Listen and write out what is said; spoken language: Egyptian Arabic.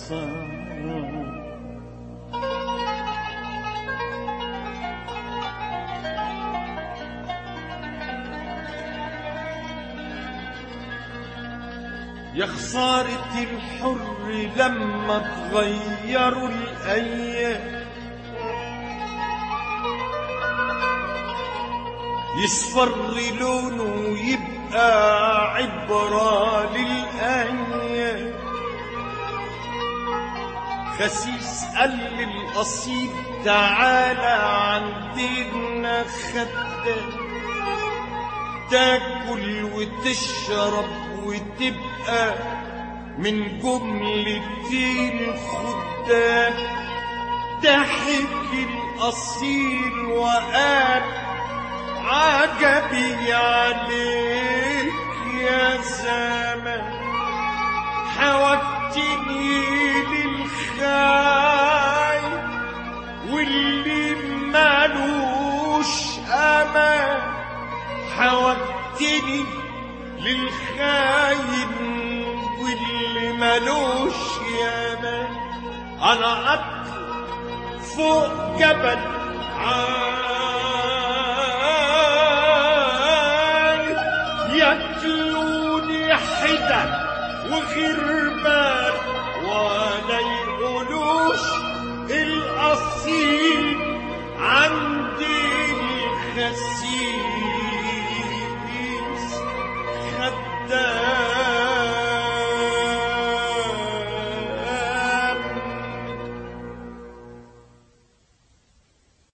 خسارة يا خسارة الحر لما تغيروا الأيام يصفر لونه ويبقى عبرة للأيام خسيس قال للقصيد تعالى عندنا خدام تاكل وتشرب وتبقى من جملة الخدام ضحك الأصيل وقال عجبي عليك يا زمان حوجتني للخاي واللي مالوش امان حوجتني للخاين واللي مالوش يامان انا اطلع فوق جبل عالي ياكلوني حدى وغربان ولا يقولوش الاصيل عندي الخسيس خدام